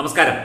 നമസ്കാരം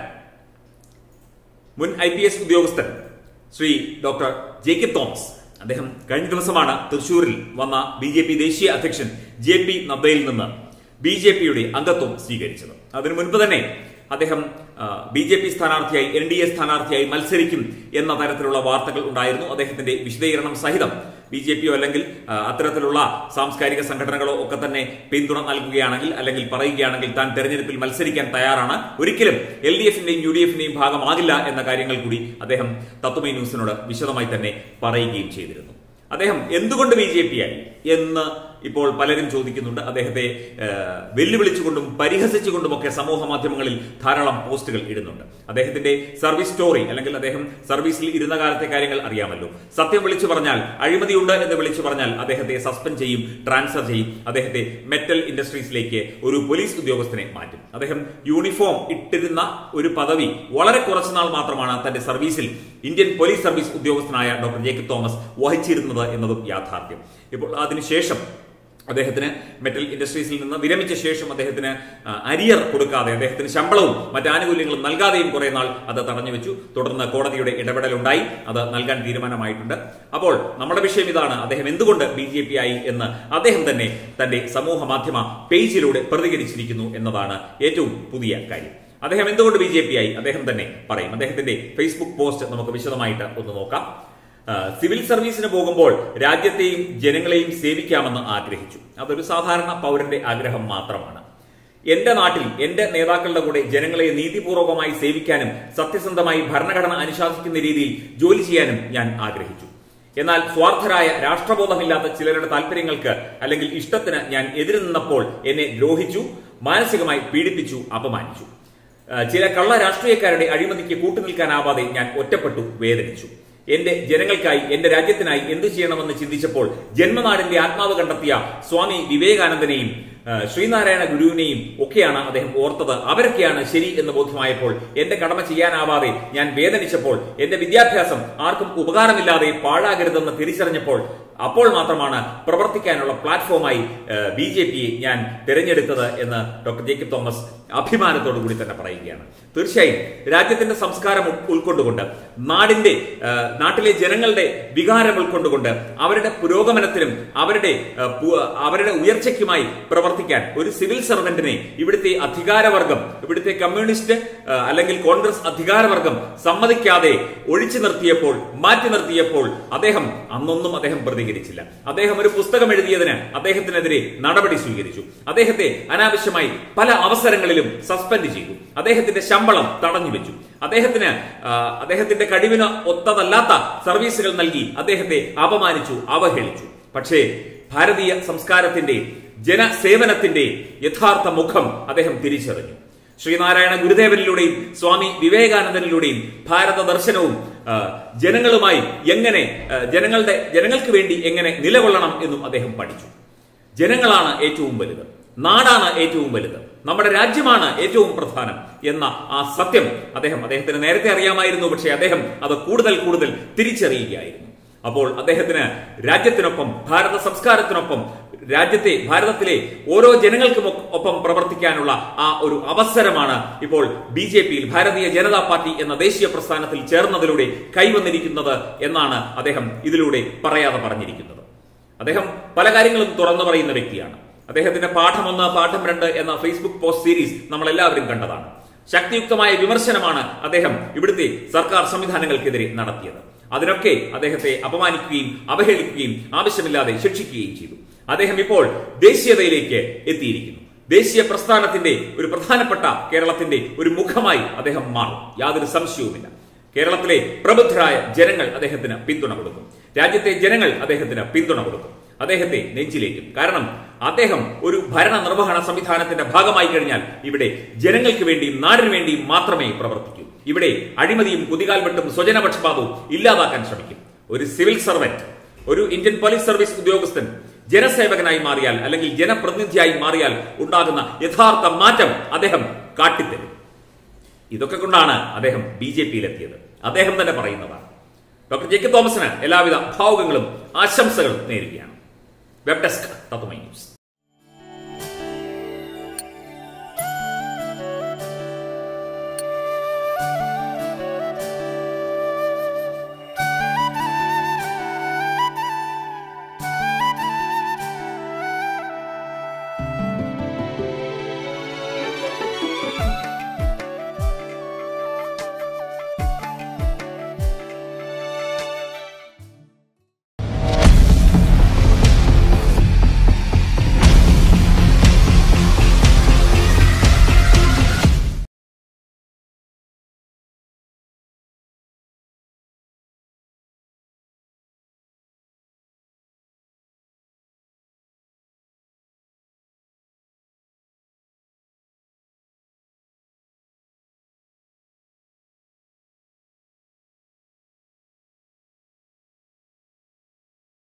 മുൻ I P S ഉദ്യോഗസ്ഥൻ ശ്രീ ഡോക്ടർ ജേക്കബ് തോമസ് അദ്ദേഹം കഴിഞ്ഞ ദിവസമാണ് തൃശൂരിൽ വന്ന ബി ജെ പി ദേശീയ അധ്യക്ഷൻ ജെ പി നദ്ദയിൽ നിന്ന് ബി ജെ പിയുടെ അംഗത്വം സ്വീകരിച്ചത് അതിനു മുൻപ് തന്നെ അദ്ദേഹം ബി ജെ പി സ്ഥാനാർത്ഥിയായി എൻ ഡി എ സ്ഥാനാർത്ഥിയായി മത്സരിക്കും എന്ന തരത്തിലുള്ള വാർത്തകൾ ഉണ്ടായിരുന്നു അദ്ദേഹത്തിന്റെ വിശദീകരണം സഹിതം ബി ജെ പിയോ അല്ലെങ്കിൽ ആ, അത്തരത്തിലുള്ള സാംസ്കാരിക സംഘടനകളോ ഒക്കെ തന്നെ പിന്തുണ നൽകുകയാണെങ്കിൽ അല്ലെങ്കിൽ പറയുകയാണെങ്കിൽ താൻ തെരഞ്ഞെടുപ്പിൽ മത്സരിക്കാൻ തയ്യാറാണ് ഒരിക്കലും എൽ ഡി എഫിന്റെയും യു ഡി എഫിന്റെയും ഭാഗമാകില്ല എന്ന കാര്യങ്ങൾ കൂടി അദ്ദേഹം തത്വമൈ ന്യൂസിനോട് വിശദമായി തന്നെ പറയുകയും ചെയ്തിരുന്നു അദ്ദേഹം എന്തുകൊണ്ട് ബി ജെ പി ആയി എന്ന് ഇപ്പോൾ പലരും ചോദിക്കുന്നുണ്ട് അദ്ദേഹത്തെ ആ, വെല്ലുവിളിച്ചുകൊണ്ടും പരിഹസിച്ചുകൊണ്ടുമൊക്കെ സമൂഹ മാധ്യമങ്ങളിൽ ധാരാളം പോസ്റ്റുകൾ ഇടുന്നുണ്ട് അദ്ദേഹത്തിന്റെ സർവീസ് സ്റ്റോറി അല്ലെങ്കിൽ അദ്ദേഹം സർവീസിൽ ഇരുന്ന കാലത്തെ കാര്യങ്ങൾ അറിയാമല്ലോ സത്യം വിളിച്ചു പറഞ്ഞാൽ അഴിമതിയുണ്ട് എന്ന് വിളിച്ചു പറഞ്ഞാൽ അദ്ദേഹത്തെ സസ്പെൻഡ് ചെയ്യും ട്രാൻസ്ഫർ ചെയ്യും അദ്ദേഹത്തെ മെറ്റൽ ഇൻഡസ്ട്രീസിലേക്ക് ഒരു പോലീസ് ഉദ്യോഗസ്ഥനെ മാറ്റും അദ്ദേഹം യൂണിഫോം ഇട്ടിരുന്ന ഒരു പദവി വളരെ കുറച്ചു നാൾ മാത്രമാണ് തന്റെ സർവീസിൽ ഇന്ത്യൻ പോലീസ് സർവീസ് ഉദ്യോഗസ്ഥനായ ഡോക്ടർ ജേക്കബ് തോമസ് വഹിച്ചിരുന്നത് എന്നതും യാഥാർത്ഥ്യം ഇപ്പോൾ അതിനുശേഷം അദ്ദേഹത്തിന് മെറ്റൽ ഇൻഡസ്ട്രീസിൽ നിന്ന് വിരമിച്ച ശേഷം അദ്ദേഹത്തിന് ആ, അരിയർ കൊടുക്കാതെ അദ്ദേഹത്തിന് ശമ്പളവും മറ്റ് ആനുകൂല്യങ്ങളും നൽകാതെയും കുറെ നാൾ അത് തടഞ്ഞു വെച്ചു തുടർന്ന് കോടതിയുടെ ഇടപെടലുണ്ടായി അത് നൽകാൻ തീരുമാനമായിട്ടുണ്ട് അപ്പോൾ നമ്മുടെ വിഷയം ഇതാണ് അദ്ദേഹം എന്തുകൊണ്ട് ബി ജെ പി ആയി എന്ന് അദ്ദേഹം തന്നെ തന്റെ സമൂഹ മാധ്യമ പേജിലൂടെ പ്രതികരിച്ചിരിക്കുന്നു എന്നതാണ് ഏറ്റവും പുതിയ കാര്യം അദ്ദേഹം എന്തുകൊണ്ട് ബി ജെ പി ആയി അദ്ദേഹം തന്നെ പറയും അദ്ദേഹത്തിന്റെ ഫേസ്ബുക്ക് പോസ്റ്റ് നമുക്ക് വിശദമായിട്ട് ഒന്ന് നോക്കാം ആ, സിവിൽ സർവീസിന് പോകുമ്പോൾ രാജ്യത്തെയും ജനങ്ങളെയും സേവിക്കാമെന്ന് ആഗ്രഹിച്ചു അതൊരു സാധാരണ പൗരന്റെ ആഗ്രഹം മാത്രമാണ് എന്റെ നാട്ടിൽ എന്റെ നേതാക്കളുടെ കൂടെ ജനങ്ങളെ നീതിപൂർവകമായി സേവിക്കാനും സത്യസന്ധമായി ഭരണഘടന അനുശാസിക്കുന്ന രീതിയിൽ ജോലി ചെയ്യാനും ഞാൻ ആഗ്രഹിച്ചു എന്നാൽ സ്വാർത്ഥരായ രാഷ്ട്രബോധമില്ലാത്ത ചിലരുടെ താല്പര്യങ്ങൾക്ക് അല്ലെങ്കിൽ ഇഷ്ടത്തിന് ഞാൻ എതിര് നിന്നപ്പോൾ എന്നെ ദ്രോഹിച്ചു മാനസികമായി പീഡിപ്പിച്ചു അപമാനിച്ചു ആ, ചില കള്ള രാഷ്ട്രീയക്കാരുടെ അഴിമതിക്ക് കൂട്ടുനിൽക്കാനാവാതെ ഞാൻ ഒറ്റപ്പെട്ടു വേദനിച്ചു എന്റെ ജനങ്ങൾക്കായി എന്റെ രാജ്യത്തിനായി എന്തു ചെയ്യണമെന്ന് ചിന്തിച്ചപ്പോൾ ജന്മനാടിന്റെ ആത്മാവ് കണ്ടെത്തിയ സ്വാമി വിവേകാനന്ദനെയും ആ, ശ്രീനാരായണ ഗുരുവിനെയും ഒക്കെയാണ് അദ്ദേഹം ഓർത്തത് അവരൊക്കെയാണ് ശരി എന്ന് ബോധ്യമായപ്പോൾ എന്റെ കടമ ചെയ്യാനാവാതെ ഞാൻ വേദനിച്ചപ്പോൾ എന്റെ വിദ്യാഭ്യാസം ആർക്കും ഉപകാരമില്ലാതെ പാഴാകരുതെന്ന് തിരിച്ചറിഞ്ഞപ്പോൾ അപ്പോൾ മാത്രമാണ് പ്രവർത്തിക്കാനുള്ള പ്ലാറ്റ്ഫോമായി ബി ജെ പിയെ ഞാൻ തിരഞ്ഞെടുത്തത് എന്ന് ഡോക്ടർ ജേക്കബ് തോമസ് അഭിമാനത്തോടു കൂടി തന്നെ പറയുകയാണ് തീർച്ചയായും രാജ്യത്തിന്റെ സംസ്കാരം ഉൾ- ഉൾക്കൊണ്ടുകൊണ്ട് നാടിന്റെ ആ, നാട്ടിലെ ജനങ്ങളുടെ വികാരം ഉൾക്കൊണ്ടുകൊണ്ട് അവരുടെ പുരോഗമനത്തിനും അവരുടെ ആ, പു- അവരുടെ ഉയർച്ചയ്ക്കുമായി പ്രവർത്തിക്കാൻ ഒരു സിവിൽ സർവന്റിനെ ഇവിടുത്തെ അധികാരവർഗം ഇവിടുത്തെ കമ്മ്യൂണിസ്റ്റ് ആ, അല്ലെങ്കിൽ കോൺഗ്രസ് അധികാരവർഗം സമ്മതിക്കാതെ ഒഴിച്ചു നിർത്തിയപ്പോൾ മാറ്റി നിർത്തിയപ്പോൾ അദ്ദേഹം അന്നൊന്നും അദ്ദേഹം പ്രതികരിച്ചില്ല അദ്ദേഹം ഒരു പുസ്തകം എഴുതിയതിന് അദ്ദേഹത്തിനെതിരെ നടപടി സ്വീകരിച്ചു അദ്ദേഹത്തെ അനാവശ്യമായി പല അവസരങ്ങളിലും സസ്പെൻഡ് ചെയ്തു അദ്ദേഹത്തിന്റെ ശമ്പളം തടഞ്ഞു വെച്ചു അദ്ദേഹത്തിന് ആ, അദ്ദേഹത്തിന്റെ കഴിവിന് ഒത്തതല്ലാത്ത സർവീസുകൾ നൽകി അദ്ദേഹത്തെ അപമാനിച്ചു അവഹേളിച്ചു പക്ഷേ ഭാരതീയ സംസ്കാരത്തിന്റെ ജനസേവനത്തിന്റെ യഥാർത്ഥ മുഖം അദ്ദേഹം തിരിച്ചറിഞ്ഞു ശ്രീനാരായണ ഗുരുദേവനിലൂടെയും സ്വാമി വിവേകാനന്ദനിലൂടെയും ഭാരത ദർശനവും ആ, ജനങ്ങളുമായി എങ്ങനെ ആ, ജനങ്ങളുടെ ജനങ്ങൾക്ക് വേണ്ടി എങ്ങനെ നിലകൊള്ളണം എന്നും അദ്ദേഹം പഠിച്ചു ജനങ്ങളാണ് ഏറ്റവും വലുത് നാടാണ് ഏറ്റവും വലുത് നമ്മുടെ രാജ്യമാണ് ഏറ്റവും പ്രധാനം എന്ന ആ സത്യം അദ്ദേഹം അദ്ദേഹത്തിന് നേരത്തെ അറിയാമായിരുന്നു പക്ഷേ അദ്ദേഹം അത് കൂടുതൽ കൂടുതൽ തിരിച്ചറിയുകയായിരുന്നു അപ്പോൾ അദ്ദേഹത്തിന് രാജ്യത്തിനൊപ്പം ഭാരത സംസ്കാരത്തിനൊപ്പം രാജ്യത്തെ ഭാരതത്തിലെ ഓരോ ജനങ്ങൾക്കും ഒ- ഒപ്പം പ്രവർത്തിക്കാനുള്ള ആ ഒരു അവസരമാണ് ഇപ്പോൾ ബി ജെ പിയിൽ ഭാരതീയ ജനതാ പാർട്ടി എന്ന ദേശീയ പ്രസ്ഥാനത്തിൽ ചേർന്നതിലൂടെ കൈവന്നിരിക്കുന്നത് എന്നാണ് അദ്ദേഹം ഇതിലൂടെ പറയാതെ പറഞ്ഞിരിക്കുന്നത് അദ്ദേഹം പല കാര്യങ്ങളും തുറന്നു പറയുന്ന വ്യക്തിയാണ് അദ്ദേഹത്തിന്റെ പാഠം ഒന്ന് പാഠം രണ്ട് എന്ന ഫേസ്ബുക്ക് പോസ്റ്റ് സീരീസ് നമ്മൾ എല്ലാവരും കണ്ടതാണ് ശക്തിയുക്തമായ വിമർശനമാണ് അദ്ദേഹം ഇവിടുത്തെ സർക്കാർ സംവിധാനങ്ങൾക്കെതിരെ നടത്തിയത് അതിനൊക്കെ അദ്ദേഹത്തെ അപമാനിക്കുകയും അവഹേളിക്കുകയും ആവശ്യമില്ലാതെ ശിക്ഷിക്കുകയും ചെയ്തു അദ്ദേഹം ഇപ്പോൾ ദേശീയതയിലേക്ക് എത്തിയിരിക്കുന്നു ദേശീയ പ്രസ്ഥാനത്തിന്റെ ഒരു പ്രധാനപ്പെട്ട കേരളത്തിന്റെ ഒരു മുഖമായി അദ്ദേഹം മാറും യാതൊരു സംശയവുമില്ല കേരളത്തിലെ പ്രബുദ്ധരായ ജനങ്ങൾ അദ്ദേഹത്തിന് പിന്തുണ കൊടുക്കും രാജ്യത്തെ ജനങ്ങൾ അദ്ദേഹത്തിന് പിന്തുണ കൊടുക്കും അദ്ദേഹത്തെ നെഞ്ചിലേക്കും കാരണം അദ്ദേഹം ഒരു ഭരണ നിർവഹണ സംവിധാനത്തിന്റെ ഭാഗമായി കഴിഞ്ഞാൽ ഇവിടെ ജനങ്ങൾക്ക് വേണ്ടിയും നാടിനു വേണ്ടിയും മാത്രമേ പ്രവർത്തിക്കൂ ഇവിടെ അഴിമതിയും കുതികാൽവെട്ടും സ്വജനപക്ഷപാതവും ഇല്ലാതാക്കാൻ ശ്രമിക്കും ഒരു സിവിൽ സർവന്റ് ഒരു ഇന്ത്യൻ പോലീസ് സർവീസ് ഉദ്യോഗസ്ഥൻ ജനസേവകനായി മാറിയാൽ അല്ലെങ്കിൽ ജനപ്രതിനിധിയായി മാറിയാൽ ഉണ്ടാകുന്ന യഥാർത്ഥ മാറ്റം അദ്ദേഹം കാട്ടിത്തരും ഇതൊക്കെ കൊണ്ടാണ് അദ്ദേഹം ബി ജെ പിയിലെത്തിയത് അദ്ദേഹം തന്നെ പറയുന്നതാണ് ഡോക്ടർ ജേക്കബ് തോമസിന് എല്ലാവിധ ഭാവുകങ്ങളും ആശംസകളും നേരുകയാണ് വെബ് ഡെസ്ക് തത്വമൈ ന്യൂസ്